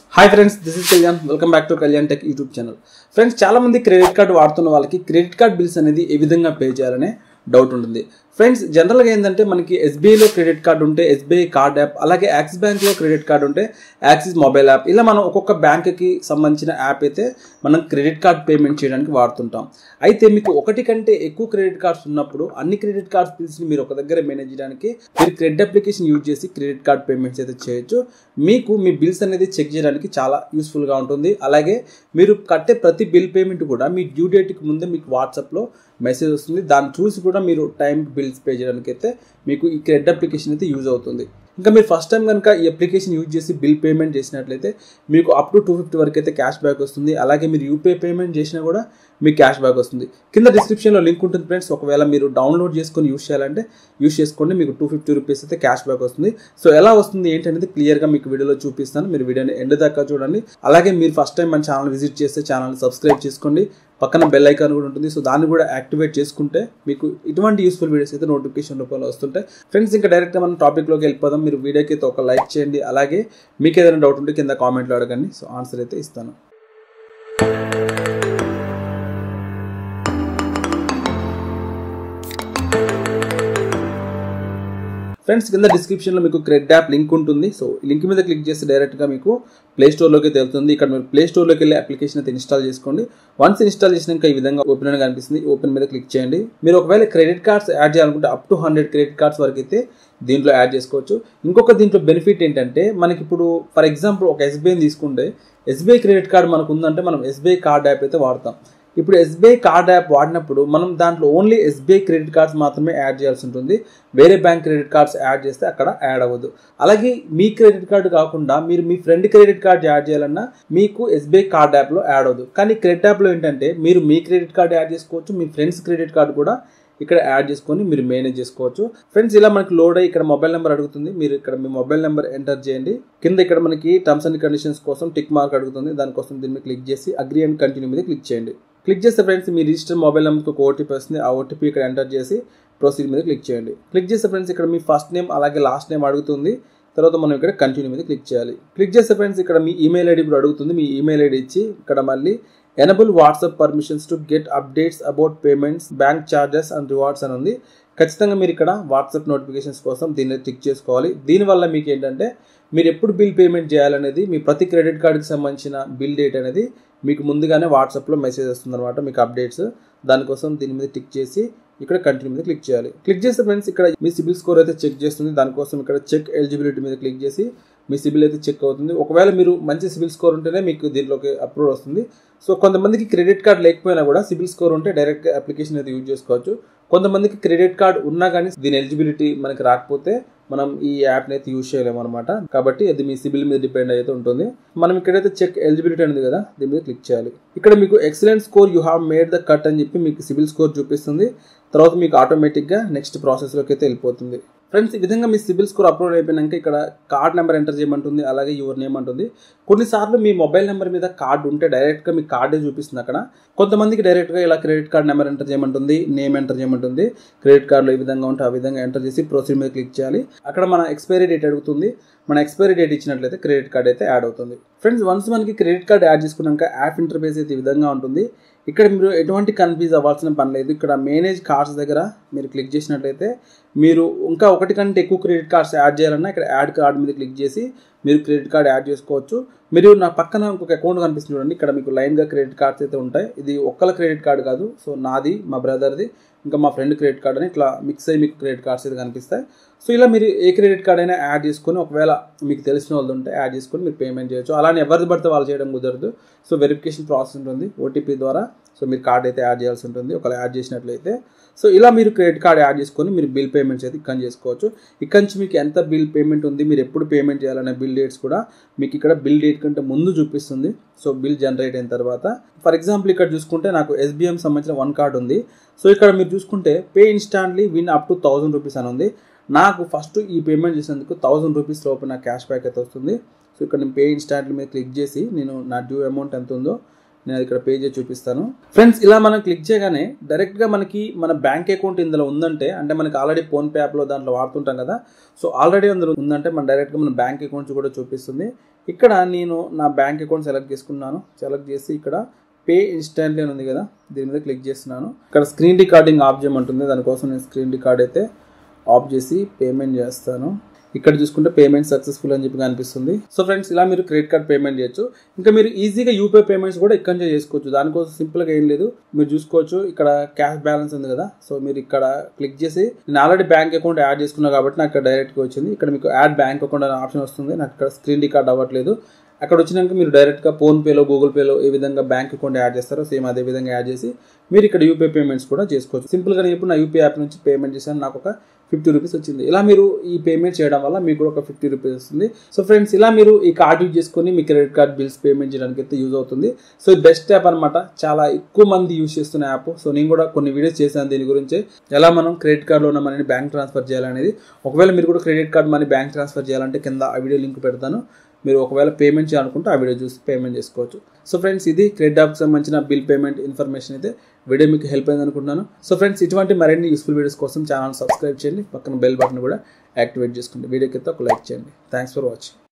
hi friends this is Kalyan welcome back to Kalyan tech YouTube channel friends చాలా మంది credit card వాడుతున్న వాళ్ళకి credit card bills అనేది ఏ విధంగా పే చేయాలనే డౌట్ ఉంటుంది ఫ్రెండ్స్ జనరల్గా ఏంటంటే మనకి ఎస్బీఐలో క్రెడిట్ కార్డు ఉంటే ఎస్బీఐ కార్డ్ యాప్ అలాగే యాక్సిస్ బ్యాంక్లో క్రెడిట్ కార్డు ఉంటే యాక్సిస్ మొబైల్ యాప్ ఇలా మనం ఒక్కొక్క బ్యాంక్కి సంబంధించిన యాప్ అయితే మనం క్రెడిట్ కార్డ్ పేమెంట్ చేయడానికి వాడుతుంటాం అయితే మీకు ఒకటి కంటే ఎక్కువ క్రెడిట్ కార్డ్స్ ఉన్నప్పుడు అన్ని క్రెడిట్ కార్డ్స్ బిల్స్ని మీరు ఒక దగ్గర మేనేజ్ చేయడానికి మీరు క్రెడిట్ అప్లికేషన్ యూజ్ చేసి క్రెడిట్ కార్డ్ పేమెంట్స్ అయితే చేయొచ్చు మీకు మీ బిల్స్ అనేది చెక్ చేయడానికి చాలా యూస్ఫుల్గా ఉంటుంది అలాగే మీరు కట్టే ప్రతి బిల్ పేమెంట్ కూడా మీ డ్యూ డేట్కి ముందే మీకు వాట్సాప్లో మెసేజ్ వస్తుంది దాన్ని చూసి కూడా మీరు టైం బిల్స్ పే చేయడానికి అయితే మీకు ఈ క్రెడిట్ అప్లికేషన్ అయితే యూజ్ అవుతుంది ఇంకా మీరు ఫస్ట్ టైం కనుక ఈ అప్లికేషన్ యూజ్ చేసి బిల్ పేమెంట్ చేసినట్లయితే మీకు అప్ టు టూ ఫిఫ్టీ వరకు అయితే క్యాష్ బ్యాక్ వస్తుంది అలాగే మీరు యూపీఐ పేమెంట్ చేసినా కూడా మీకు క్యాష్ బ్యాక్ వస్తుంది కింద డిస్క్రిప్షన్లో లింక్ ఉంటుంది ఫ్రెండ్స్ ఒకవేళ మీరు డౌన్లోడ్ చేసుకొని యూస్ చేయాలంటే యూస్ చేసుకోండి మీకు టూ ఫిఫ్టీ రూపీస్ అయితే క్యాష్ బ్యాక్ వస్తుంది సో ఎలా వస్తుంది ఏంటనేది క్లియర్గా మీకు వీడియోలో చూపిస్తాను మీరు వీడియోని ఎండ్ దాకా చూడండి అలాగే మీరు ఫస్ట్ టైం మన ఛానల్ విజిట్ చేస్తే ఛానల్ సబ్స్క్రైబ్ చేసుకోండి పక్కన బెల్ ఐకాన్ కూడా ఉంటుంది సో దాన్ని కూడా యాక్టివేట్ చేసుకుంటే మీకు ఇటువంటి యూస్ఫుల్ వీడియోస్ అయితే నోటిఫికేషన్ రూపంలో వస్తుంటాయి ఫ్రెండ్స్ ఇంకా డైరెక్ట్గా మనం టాపిక్లోకి వెళ్ళిపోదాం మీరు వీడియోకి అయితే ఒక లైక్ చేయండి అలాగే మీకు ఏదైనా డౌట్ ఉంటే కింద కామెంట్లో అడగండి సో ఆన్సర్ అయితే ఇస్తాను ఫ్రెండ్స్ కింద డిస్క్రిప్షన్లో మీకు క్రెడిట్ యాప్ లింక్ ఉంటుంది సో లింక్ మీద క్లిక్ చేస్తే డైరెక్ట్గా మీకు ప్లే స్టోర్లోకి తెలుస్తుంది ఇక్కడ మీరు ప్లే స్టోర్లోకి వెళ్ళి అప్లికేషన్ అయితే ఇన్స్టాల్ చేసుకోండి వన్స్ ఇన్స్టాల్ చేసినాక ఈ విధంగా ఓపెన్ అని కనిపిస్తుంది ఓపెన్ మీద క్లిక్ చేయండి మీరు ఒకవేళ క్రెడిట్ కార్డ్స్ యాడ్ చేయాలనుకుంటే up to hundred credit cards వరకు అయితే దీంట్లో యాడ్ చేసుకోవచ్చు ఇంకొక దీంట్లో బెనిఫిట్ ఏంటంటే మనకి ఇప్పుడు ఫర్ ఎగ్జాంపుల్ ఒక ఎస్బీఐని తీసుకుంటే ఎస్బీఐ క్రెడిట్ కార్డ్ మనకు ఉందంటే మనం ఎస్బీఐ కార్డ్ యాప్ అయితే వాడతాం ఇప్పుడు ఎస్బీఐ కార్డ్ యాప్ వాడినప్పుడు మనం దాంట్లో ఓన్లీ ఎస్బీఐ క్రెడిట్ కార్డ్స్ మాత్రమే యాడ్ చేయాల్సి ఉంటుంది వేరే బ్యాంక్ క్రెడిట్ కార్డ్స్ యాడ్ చేస్తే అక్కడ యాడ్ అవ్వదు అలాగే మీ క్రెడిట్ కార్డు కాకుండా మీరు మీ ఫ్రెండ్ క్రెడిట్ కార్డ్ యాడ్ చేయాలన్నా మీకు ఎస్బీఐ కార్డ్ యాప్లో యాడ్ అవ్వదు కానీ క్రెడిట్ యాప్లో ఏంటంటే మీరు మీ క్రెడిట్ కార్డ్ యాడ్ చేసుకోవచ్చు మీ ఫ్రెండ్స్ క్రెడిట్ కార్డు కూడా ఇక్కడ యాడ్ చేసుకొని మీరు మేనేజ్ చేసుకోవచ్చు ఫ్రెండ్స్ ఇలా మనకి లోడ్ అయ్యి ఇక్కడ మొబైల్ నెంబర్ అడుగుతుంది మీరు ఇక్కడ మీ మొబైల్ నెంబర్ ఎంటర్ చేయండి కింద ఇక్కడ మనకి టర్మ్స్ అండ్ కండిషన్స్ కోసం టిక్ మార్క్ అడుగుతుంది దానికోసం దీన్ని క్లిక్ చేసి అగ్రి అండ్ కంటిన్యూ మీద క్లిక్ చేయండి క్లిక్ చేస్తే ఫ్రెండ్స్ మీ రిజిస్టర్ మొబైల్ నెంబర్కి ఒక ఓటీపీ వస్తుంది ఆ ఓటీపీ ఇక్కడ ఎంటర్ చేసి ప్రొసీడ్ మీద క్లిక్ చేయండి క్లిక్ చేస్తే ఫ్రెండ్స్ ఇక్కడ మీ ఫస్ట్ నేమ్ అలాగే లాస్ట్ నేమ్ అడుగుతుంది తర్వాత మనం ఇక్కడ కంటిన్యూ మీద క్లిక్ చేయాలి క్లిక్ చేస్తే ఫ్రెండ్స్ ఇక్కడ మీ ఈమెయిల్ ఐడి కూడా అడుగుతుంది మీ ఈమెయిల్ ఐడి ఇచ్చి ఇక్కడ మళ్ళీ enable WhatsApp permissions to get updates about payments bank charges and rewards అని ఉంది ఖచ్చితంగా మీరు ఇక్కడ వాట్సాప్ నోటిఫికేషన్స్ కోసం దీన్ని టిక్ చేసుకోవాలి దీనివల్ల మీకు ఏంటంటే మీరు ఎప్పుడు బిల్ పేమెంట్ చేయాలనేది మీ ప్రతి క్రెడిట్ కార్డుకి సంబంధించిన బిల్ డేట్ అనేది మీకు ముందుగానే వాట్సాప్లో మెసేజ్ వస్తుంది అనమాట మీకు అప్డేట్స్ దానికోసం దీని మీద టిక్ చేసి ఇక్కడ కంటిన్యూ మీద క్లిక్ చేయాలి క్లిక్ చేస్తే ఫ్రెండ్స్ ఇక్కడ మీ సిబిల్ స్కోర్ అయితే చెక్ చేస్తుంది దానికోసం ఇక్కడ చెక్ ఎలిజిబిలిటీ మీద క్లిక్ చేసి మీ సిబిల్ అయితే చెక్ అవుతుంది ఒకవేళ మీరు మంచి సిబిల్ స్కోర్ ఉంటేనే మీకు దీంట్లోకి అప్రూవ్ వస్తుంది సో కొంతమందికి క్రెడిట్ కార్డ్ లేకపోయినా కూడా సిబిల్ స్కోర్ ఉంటే డైరెక్ట్ అప్లికేషన్ అయితే యూజ్ చేసుకోవచ్చు కొంతమందికి క్రెడిట్ కార్డ్ ఉన్నా కానీ దీని ఎలిజిబిలిటీ మనకి రాకపోతే మనం ఈ యాప్ని అయితే యూజ్ చేయలేము అనమాట కాబట్టి అది మీ సిబిల్ మీద డిపెండ్ అయితే ఉంటుంది మనం ఇక్కడైతే చెక్ ఎలిజిబిలిటీ అనేది కదా దీని మీద క్లిక్ చేయాలి ఇక్కడ మీకు excellent score you have made the cut అని చెప్పి మీకు సిబిల్ స్కోర్ చూపిస్తుంది తర్వాత మీకు ఆటోమేటిక్గా నెక్స్ట్ ప్రాసెస్లోకి అయితే వెళ్ళిపోతుంది ఫ్రెండ్స్ ఈ విధంగా మీ సిబిల్ స్కోర్ అప్లోడ్ అయిపోయినాక ఇక్కడ కార్డ్ నెంబర్ ఎంటర్ చేయమంటుంది అలాగే యువర్ నేమ్ అంటుంది కొన్నిసార్లు మీ మొబైల్ నెంబర్ మీద కార్డు ఉంటే డైరెక్ట్గా మీ కార్డే చూపిస్తుంది అక్కడ కొంతమందికి డైరెక్ట్గా ఇలా క్రెడిట్ కార్డ్ నెంబర్ ఎంటర్ చేయమంటుంది నేమ్ ఎంటర్ చేయమంటుంది క్రెడిట్ కార్డులో ఈ విధంగా ఉంటే ఆ విధంగా ఎంటర్ చేసి ప్రొసీడ్ మీద క్లిక్ చేయాలి అక్కడ మన ఎక్స్పైరీ డేట్ అడుగుతుంది మన ఎక్స్పైరీ డేట్ ఇచ్చినట్లయితే క్రెడిట్ కార్డ్ అయితే యాడ్ అవుతుంది ఫ్రెండ్స్ వన్స్ మనకి క్రెడిట్ కార్డ్ యాడ్ చేసుకున్నాక యాప్ ఇంటర్ఫేస్ అయితే ఈ విధంగా ఉంటుంది ఇక్కడ మీరు ఎటువంటి కన్ఫ్యూజ్ అవ్వాల్సిన పని లేదు ఇక్కడ మేనేజ్ కార్డ్స్ దగ్గర మీరు క్లిక్ చేసినట్లయితే మీరు ఇంకా ఒకటి కంటే ఎక్కువ క్రెడిట్ కార్డ్స్ యాడ్ చేయాలన్నా ఇక్కడ యాడ్ కార్డ్ మీద క్లిక్ చేసి మీరు క్రెడిట్ కార్డ్ యాడ్ చేసుకోవచ్చు మీరు నా పక్కన ఇంకొక అకౌంట్ కనిపిస్తుంది చూడండి ఇక్కడ మీకు లైన్గా క్రెడిట్ కార్డ్స్ అయితే ఉంటాయి ఇది ఒక్కల క్రెడిట్ కార్డ్ కాదు సో నాది మా బ్రదర్ది ఇంకా మా ఫ్రెండ్ క్రెడిట్ కార్డ్ అని ఇట్లా మిక్స్ అయ్యి మీకు క్రెడిట్ కార్డ్స్ అయితే కనిపిస్తాయి సో ఇలా మీరు ఏ క్రెడిట్ కార్డ్ అయినా యాడ్ చేసుకొని ఒకవేళ మీకు తెలిసిన వాళ్ళు ఉంటే యాడ్ చేసుకొని మీరు పేమెంట్ చేయొచ్చు అలానే ఎవరిది పడితే వాళ్ళు చేయడం కుదరదు సో వెరిఫికేషన్ ప్రాసెస్ ఉంటుంది ఓటీపీ ద్వారా సో మీరు కార్డ్ అయితే యాడ్ చేయాల్సి ఉంటుంది ఒకవేళ యాడ్ చేసినట్లయితే సో ఇలా మీరు క్రెడిట్ కార్డ్ యాడ్ చేసుకొని మీరు బిల్ పేమెంట్స్ అయితే ఇక్కడ చేసుకోవచ్చు ఇక్కడ నుంచి మీకు ఎంత బిల్ పేమెంట్ ఉంది మీరు ఎప్పుడు పేమెంట్ చేయాలనే బిల్ డేట్స్ కూడా మీకు ఇక్కడ బిల్ డేట్ కంటే ముందు చూపిస్తుంది సో బిల్ జనరేట్ అయిన తర్వాత ఫర్ ఎగ్జాంపుల్ ఇక్కడ చూసుకుంటే నాకు ఎస్బీఎం సంబంధించిన వన్ కార్డ్ ఉంది సో ఇక్కడ మీరు చూసుకుంటే pay instantly win up to thousand rupees అని ఉంది నాకు ఫస్ట్ ఈ పేమెంట్ చేసేందుకు థౌసండ్ రూపీస్ లోపు నాకు క్యాష్ బ్యాక్ అయితే వస్తుంది సో ఇక్కడ నేను పే ఇన్స్టాంట్లీ మీద క్లిక్ చేసి నేను నా డ్యూ అమౌంట్ ఎంత ఉందో నేను అది ఇక్కడ పే చేసి చూపిస్తాను ఫ్రెండ్స్ ఇలా మనం క్లిక్ చేయగానే డైరెక్ట్గా మనకి మన బ్యాంక్ అకౌంట్ ఇందులో ఉందంటే అంటే మనకి ఆల్రెడీ ఫోన్పే యాప్లో దాంట్లో వాడుతుంటాం కదా సో ఆల్రెడీ అందులో ఉందంటే మన డైరెక్ట్గా మన బ్యాంక్ అకౌంట్స్ కూడా చూపిస్తుంది ఇక్కడ నేను నా బ్యాంక్ అకౌంట్ సెలెక్ట్ చేసుకున్నాను సెలెక్ట్ చేసి ఇక్కడ పే ఇన్స్టాంట్లీ అని ఉంది కదా దీని మీద క్లిక్ చేస్తున్నాను ఇక్కడ స్క్రీన్ రికార్డింగ్ ఆఫ్ చేయమంటుంది దానికోసం నేను స్క్రీన్ రికార్డ్ అయితే ఆఫ్ చేసి పేమెంట్ చేస్తాను ఇక్కడ చూసుకుంటే పేమెంట్ సక్సెస్ఫుల్ అని చెప్పి కనిపిస్తుంది సో ఫ్రెండ్స్ ఇలా మీరు క్రెడిట్ కార్డ్ పేమెంట్ చేయొచ్చు ఇంకా మీరు ఈజీగా యూపీఐ పేమెంట్స్ కూడా ఇక్కడ నుంచి చేసుకోవచ్చు దానికోసం సింపుల్గా ఏం లేదు మీరు చూసుకోవచ్చు ఇక్కడ క్యాష్ బ్యాలెన్స్ ఉంది కదా సో మీరు ఇక్కడ క్లిక్ చేసి నేను ఆల్రెడీ బ్యాంక్ అకౌంట్ యాడ్ చేసుకున్నా కాబట్టి నాకు ఇక్కడ డైరెక్ట్గా వచ్చింది ఇక్కడ మీకు యాడ్ బ్యాంక్ అకౌంట్ అనే ఆప్షన్ వస్తుంది నాకు ఇక్కడ స్క్రీన్ రికార్డ్ అవ్వట్లేదు అక్కడ వచ్చినాక మీరు డైరెక్ట్గా ఫోన్పేలో గూగుల్ పేలో ఏ విధంగా బ్యాంక్ అకౌంట్ యాడ్ చేస్తారో సేమ్ అదే విధంగా యాడ్ చేసి మీరు ఇక్కడ యూపీఐ పేమెంట్స్ కూడా చేసుకోవచ్చు సింపుల్గా నేను ఇప్పుడు నా యూపీఐ యాప్ నుంచి పేమెంట్ చేశాను నాకు ఒక ఫిఫ్టీ రూపీస్ వచ్చింది ఇలా మీరు ఈ పేమెంట్ చేయడం వల్ల మీకు కూడా ఒక ఫిఫ్టీ రూపీస్ వస్తుంది సో ఫ్రెండ్స్ ఇలా మీరు ఈ కార్డ్ యూజ్ చేసుకొని మీ క్రెడిట్ కార్డ్ బిల్స్ పేమెంట్ చేయడానికి అయితే యూజ్ అవుతుంది సో ఇది బెస్ట్ యాప్ అనమాట చాలా ఎక్కువ మంది యూజ్ చేస్తున్న యాప్ సో నేను కూడా కొన్ని వీడియోస్ చేశాను దీని గురించి ఎలా మనం క్రెడిట్ కార్డ్లో ఉన్న మనీని బ్యాంక్ ట్రాన్స్ఫర్ చేయాలనేది ఒకవేళ మీరు కూడా credit card money bank transfer చేయాలంటే కింద ఆ వీడియో లింక్ పెడతాను మీరు ఒకవేళ పేమెంట్ చేయాలనుకుంటే ఆ వీడియో చూసి పేమెంట్ చేసుకోవచ్చు సో ఫ్రెండ్స్ ఇది క్రెడిట్ యాప్కి సంబంధించిన బిల్ పేమెంట్ ఇన్ఫర్మేషన్ అయితే వీడియో మీకు హెల్ప్ అయింది అనుకుంటున్నాను సో ఫ్రెండ్స్ ఇటువంటి మరిన్ని యూస్ఫుల్ వీడియోస్ కోసం ఛానల్ సబ్స్క్రైబ్ చేయండి పక్కన బెల్ బటన్ కూడా యాక్టివేట్ చేసుకోండి వీడియోకి ఒక లైక్ చేయండి థ్యాంక్స్ ఫర్ వాచింగ్